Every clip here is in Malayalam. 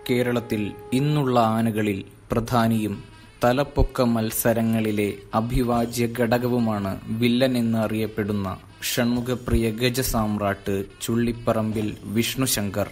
കേരളത്തിൽ ഇന്നുള്ള ആനകളിൽ പ്രധാനിയും തലപ്പൊക്ക മത്സരങ്ങളിലെ അഭിവാജ്യ ഘടകവുമാണ് വില്ലൻ എന്ന് അറിയപ്പെടുന്ന ഷൺമുഖപ്രിയ ഗജസാമ്രാട്ട് ചുള്ളിപ്പറമ്പിൽ വിഷ്ണുശങ്കർ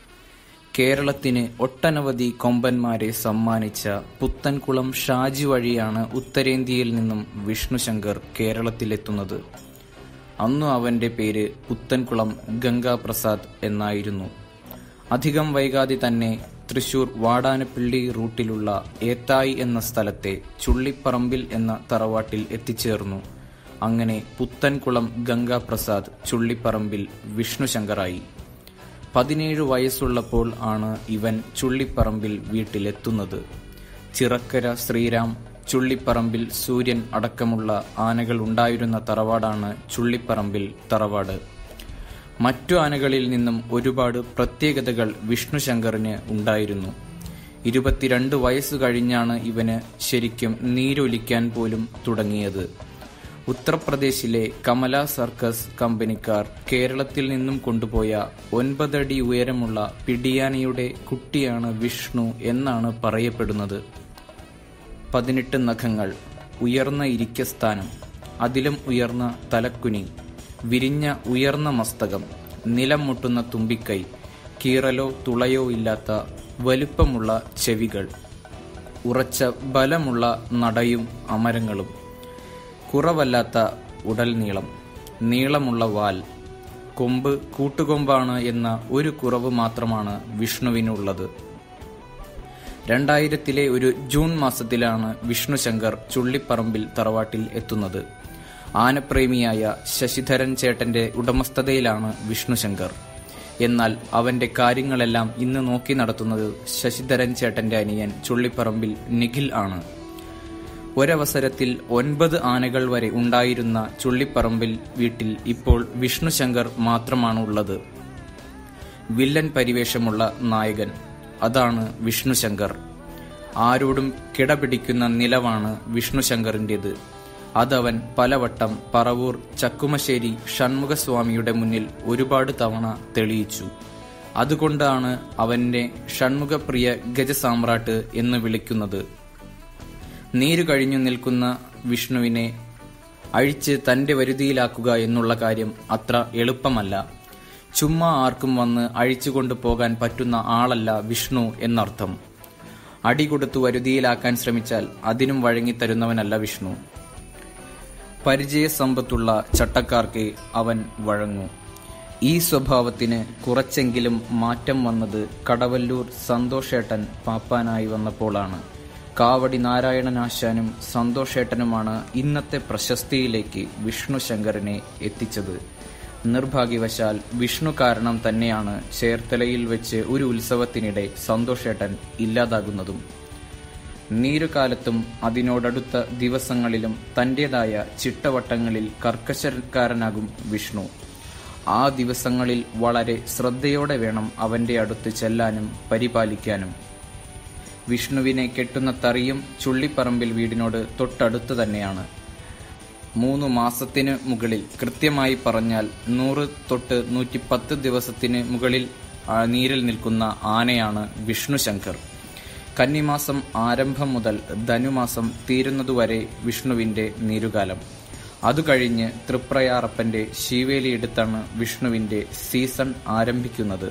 കേരളത്തിന് ഒട്ടനവധി കൊമ്പന്മാരെ സമ്മാനിച്ച പുത്തൻകുളം ഷാജി വഴിയാണ് ഉത്തരേന്ത്യയിൽ നിന്നും വിഷ്ണുശങ്കർ കേരളത്തിലെത്തുന്നത് അന്നു അവന്റെ പേര് പുത്തൻകുളം ഗംഗാപ്രസാദ് എന്നായിരുന്നു അധികം വൈകാതെ തന്നെ തൃശൂർ വാടാനപ്പള്ളി റൂട്ടിലുള്ള ഏത്തായി എന്ന സ്ഥലത്തെ ചുള്ളിപ്പറമ്പിൽ എന്ന തറവാട്ടിൽ എത്തിച്ചേർന്നു അങ്ങനെ പുത്തൻകുളം ഗംഗാപ്രസാദ് ചുള്ളിപ്പറമ്പിൽ വിഷ്ണുശങ്കറായി പതിനേഴ് വയസ്സുള്ളപ്പോൾ ആണ് ഇവൻ ചുള്ളിപ്പറമ്പിൽ വീട്ടിലെത്തുന്നത് ചിറക്കര ശ്രീരാം ചുള്ളിപ്പറമ്പിൽ സൂര്യൻ അടക്കമുള്ള ആനകൾ ഉണ്ടായിരുന്ന തറവാടാണ് ചുള്ളിപ്പറമ്പിൽ തറവാട് മറ്റു ആനകളിൽ നിന്നും ഒരുപാട് പ്രത്യേകതകൾ വിഷ്ണുശങ്കറിന് ഉണ്ടായിരുന്നു ഇരുപത്തിരണ്ട് വയസ്സ് കഴിഞ്ഞാണ് ഇവന് ശരിക്കും നീരൊലിക്കാൻ പോലും തുടങ്ങിയത് ഉത്തർപ്രദേശിലെ കമല സർക്കസ് കമ്പനിക്കാർ കേരളത്തിൽ നിന്നും കൊണ്ടുപോയ ഒൻപതടി ഉയരമുള്ള പിടിയാനയുടെ കുട്ടിയാണ് വിഷ്ണു എന്നാണ് പറയപ്പെടുന്നത് പതിനെട്ട് നഖങ്ങൾ ഉയർന്ന ഇരിക്കസ്ഥാനം അതിലും ഉയർന്ന തലക്കുനി വിരിഞ്ഞ ഉയർന്ന മസ്തകം നിലം മുട്ടുന്ന തുമ്പിക്കൈ കീറലോ തുളയോ ഇല്ലാത്ത വലുപ്പമുള്ള ചെവികൾ ഉറച്ച ബലമുള്ള നടയും അമരങ്ങളും കുറവല്ലാത്ത ഉടൽ നീളം നീളമുള്ള വാൽ കൊമ്പ് കൂട്ടുകൊമ്പാണ് എന്ന ഒരു കുറവ് മാത്രമാണ് വിഷ്ണുവിനുള്ളത് രണ്ടായിരത്തിലെ ഒരു ജൂൺ മാസത്തിലാണ് വിഷ്ണുശങ്കർ ചുള്ളിപ്പറമ്പിൽ തറവാട്ടിൽ എത്തുന്നത് ആനപ്രേമിയായ ശശിധരൻ ചേട്ടന്റെ ഉടമസ്ഥതയിലാണ് വിഷ്ണുശങ്കർ എന്നാൽ അവന്റെ കാര്യങ്ങളെല്ലാം ഇന്ന് നോക്കി നടത്തുന്നത് ശശിധരൻ ചേട്ടന്റെ അനിയൻ ചുള്ളിപ്പറമ്പിൽ നിഖിൽ ആണ് ഒരവസരത്തിൽ ഒൻപത് ആനകൾ വരെ ഉണ്ടായിരുന്ന ചുള്ളിപ്പറമ്പിൽ വീട്ടിൽ ഇപ്പോൾ വിഷ്ണുശങ്കർ മാത്രമാണ് ഉള്ളത് വില്ലൻ പരിവേഷമുള്ള നായകൻ അതാണ് വിഷ്ണുശങ്കർ ആരോടും കിടപിടിക്കുന്ന നിലവാണ് വിഷ്ണുശങ്കറിൻ്റെത് അതവൻ പലവട്ടം പറവൂർ ചക്കുമശ്ശേരി ഷൺമുഖസ്വാമിയുടെ മുന്നിൽ ഒരുപാട് തവണ തെളിയിച്ചു അതുകൊണ്ടാണ് അവന്റെ ഷൺമുഖപ്രിയ ഗജസാമ്രാട്ട് എന്ന് വിളിക്കുന്നത് നീരു കഴിഞ്ഞു നിൽക്കുന്ന വിഷ്ണുവിനെ അഴിച്ച് തന്റെ വരുതിയിലാക്കുക എന്നുള്ള കാര്യം അത്ര എളുപ്പമല്ല ചുമ്മാ ആർക്കും വന്ന് അഴിച്ചുകൊണ്ടു പോകാൻ പറ്റുന്ന ആളല്ല വിഷ്ണു എന്നർത്ഥം അടി കൊടുത്തു വരുതിയിലാക്കാൻ ശ്രമിച്ചാൽ അതിനും വഴങ്ങിത്തരുന്നവനല്ല വിഷ്ണു പരിചയസമ്പത്തുള്ള ചട്ടക്കാർക്ക് അവൻ വഴങ്ങൂ ഈ സ്വഭാവത്തിന് കുറച്ചെങ്കിലും മാറ്റം വന്നത് കടവല്ലൂർ സന്തോഷേട്ടൻ പാപ്പാനായി വന്നപ്പോഴാണ് കാവടി നാരായണനാശാനും സന്തോഷേട്ടനുമാണ് ഇന്നത്തെ പ്രശസ്തിയിലേക്ക് വിഷ്ണു ശങ്കറിനെ എത്തിച്ചത് നിർഭാഗ്യവശാൽ വിഷ്ണു കാരണം തന്നെയാണ് ചേർത്തലയിൽ വെച്ച് ഒരു ഉത്സവത്തിനിടെ സന്തോഷേട്ടൻ ഇല്ലാതാകുന്നതും നീരുകാലത്തും അതിനോടടുത്ത ദിവസങ്ങളിലും തന്റേതായ ചിട്ടവട്ടങ്ങളിൽ കർക്കശക്കാരനാകും വിഷ്ണു ആ ദിവസങ്ങളിൽ വളരെ ശ്രദ്ധയോടെ വേണം അവന്റെ അടുത്ത് ചെല്ലാനും പരിപാലിക്കാനും വിഷ്ണുവിനെ കെട്ടുന്ന തറിയും ചുള്ളിപ്പറമ്പിൽ വീടിനോട് തൊട്ടടുത്ത് തന്നെയാണ് മൂന്ന് മാസത്തിന് മുകളിൽ കൃത്യമായി പറഞ്ഞാൽ നൂറ് തൊട്ട് നൂറ്റിപ്പത്ത് ദിവസത്തിന് മുകളിൽ ആ, നീരിൽ നിൽക്കുന്ന ആനയാണ് വിഷ്ണുശങ്കർ കന്നിമാസം ആരംഭം മുതൽ ധനുമാസം തീരുന്നതുവരെ വിഷ്ണുവിന്റെ നീരുകാലം അതു കഴിഞ്ഞ് തൃപ്രയാറപ്പന്റെ ശീവേലിയെടുത്താണ് വിഷ്ണുവിന്റെ സീസൺ ആരംഭിക്കുന്നത്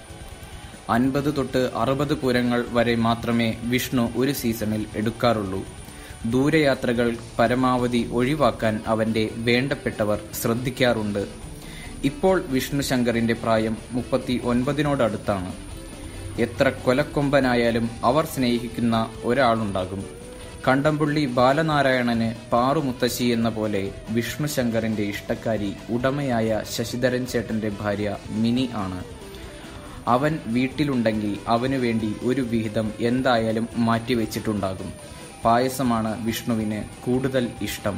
അൻപത് തൊട്ട് അറുപത് പൂരങ്ങൾ വരെ മാത്രമേ വിഷ്ണു ഒരു സീസണിൽ എടുക്കാറുള്ളൂ ദൂരയാത്രകൾ പരമാവധി ഒഴിവാക്കാൻ അവന്റെ വേണ്ടപ്പെട്ടവർ ശ്രദ്ധിക്കാറുണ്ട് ഇപ്പോൾ വിഷ്ണു ശങ്കറിന്റെ പ്രായം മുപ്പത്തി ഒൻപതിനോടടുത്താണ് എത്ര കൊലക്കൊമ്പനായാലും അവർ സ്നേഹിക്കുന്ന ഒരാളുണ്ടാകും കണ്ടംപുള്ളി ബാലനാരായണന് പാറുമുത്തശ്ശി എന്ന പോലെ വിഷ്ണു ശങ്കറിന്റെ ഇഷ്ടക്കാരി ഉടമയായ ശശിധരൻ ചേട്ടന്റെ ഭാര്യ മിനി ആണ് അവൻ വീട്ടിലുണ്ടെങ്കിൽ അവനു വേണ്ടി ഒരു വിഹിതം എന്തായാലും മാറ്റിവെച്ചിട്ടുണ്ടാകും പായസമാണ് വിഷ്ണുവിന് കൂടുതൽ ഇഷ്ടം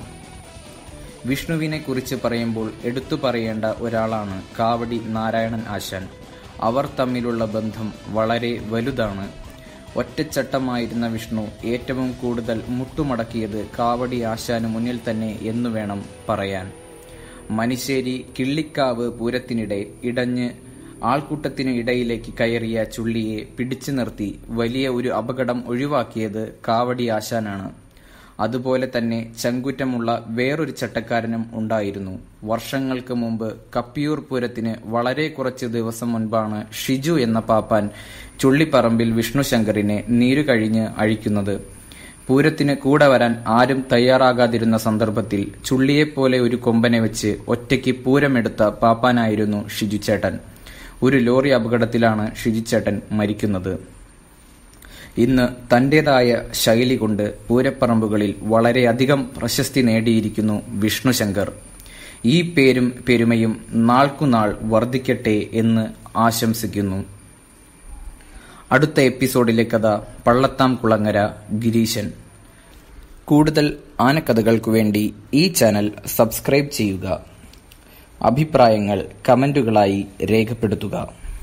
വിഷ്ണുവിനെ കുറിച്ച് പറയുമ്പോൾ എടുത്തു പറയേണ്ട ഒരാളാണ് കാവടി നാരായണൻ ആശാൻ അവർ തമ്മിലുള്ള ബന്ധം വളരെ വലുതാണ് ഒറ്റച്ചട്ടമായിരുന്ന വിഷ്ണു ഏറ്റവും കൂടുതൽ മുട്ടുമടക്കിയത് കാവടി ആശാന് മുന്നിൽ തന്നെ എന്നു വേണം പറയാൻ മനിശ്ശേരി കിള്ളിക്കാവ് പൂരത്തിനിടെ ഇടഞ്ഞ് ആൾക്കൂട്ടത്തിനു ഇടയിലേക്ക് കയറിയ ചുള്ളിയെ പിടിച്ചു നിർത്തി വലിയ ഒരു അപകടം ഒഴിവാക്കിയത് കാവടി ആശാനാണ് അതുപോലെ തന്നെ ചങ്കുറ്റമുള്ള വേറൊരു ചട്ടക്കാരനും ഉണ്ടായിരുന്നു വർഷങ്ങൾക്ക് മുമ്പ് കപ്പിയൂർ പൂരത്തിന് വളരെ കുറച്ച് ദിവസം മുൻപാണ് ഷിജു എന്ന പാപ്പാൻ ചുള്ളിപ്പറമ്പിൽ വിഷ്ണുശങ്കറിനെ നീരു കഴിഞ്ഞ് അഴിക്കുന്നത് പൂരത്തിന് കൂടെ വരാൻ ആരും തയ്യാറാകാതിരുന്ന സന്ദർഭത്തിൽ ചുള്ളിയെപ്പോലെ ഒരു കൊമ്പനെ വെച്ച് ഒറ്റയ്ക്ക് പൂരമെടുത്ത പാപ്പാനായിരുന്നു ഷിജുചേട്ടൻ ഒരു ലോറി അപകടത്തിലാണ് ഷിജുചേട്ടൻ മരിക്കുന്നത് ഇന്ന് തന്റേതായ ശൈലി കൊണ്ട് പൂരപ്പറമ്പുകളിൽ വളരെയധികം പ്രശസ്തി നേടിയിരിക്കുന്നു വിഷ്ണുശങ്കർ ഈ പേരും പെരുമയും നാൾക്കുനാൾ വർദ്ധിക്കട്ടെ എന്ന് ആശംസിക്കുന്നു അടുത്ത എപ്പിസോഡിലെ കഥ പള്ളത്താം കുളങ്ങര ഗിരീശൻ കൂടുതൽ ആനക്കഥകൾക്കു വേണ്ടി ഈ ചാനൽ സബ്സ്ക്രൈബ് ചെയ്യുക അഭിപ്രായങ്ങൾ കമന്റുകളായി രേഖപ്പെടുത്തുക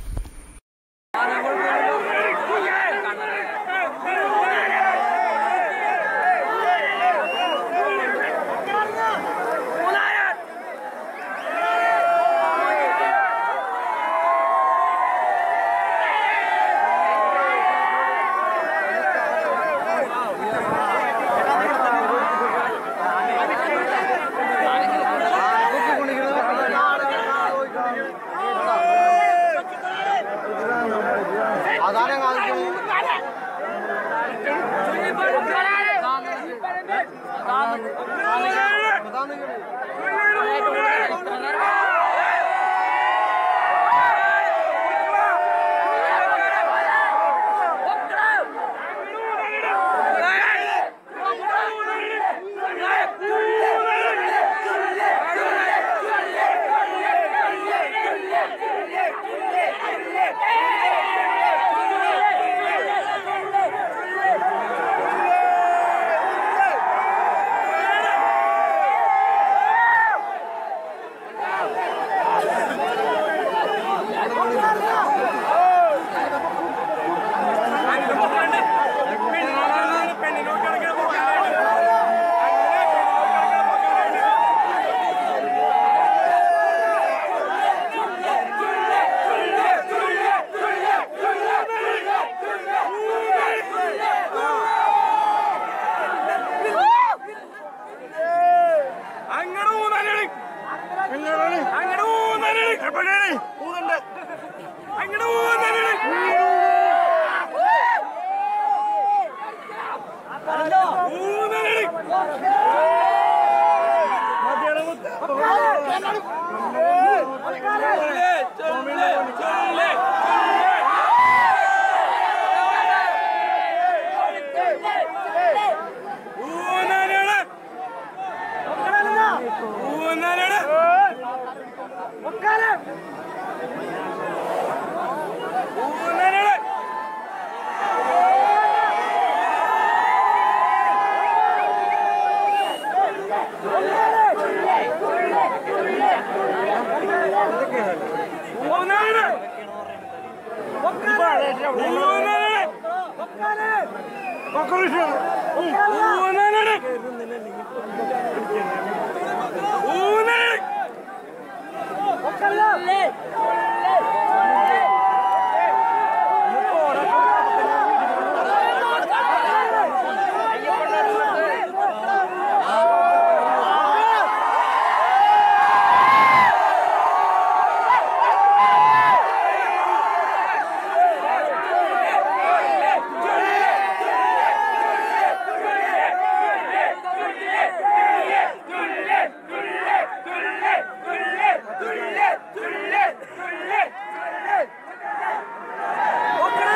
അതാണ് കാണിക്കുന്നത് അങ്ങട് ഊന്നാനാണ് അങ്ങട് ഊന്നാനാണ് എപ്പോഴാണ് ഊന്നണ്ട അങ്ങട് ഊന്നാനാണ് ഊന്നാനാണ് ചൊല്ലേ ചൊല്ലേ ഊന്നാനാണ് ഊന്നാനാണ് ഊന്നാനാണ് ഊന്നാനാണ് ഊന്നാനാണ് ഊന്നാനാണ് ഊന്നാനാണ്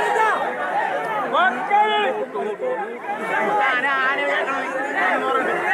മക്കളെ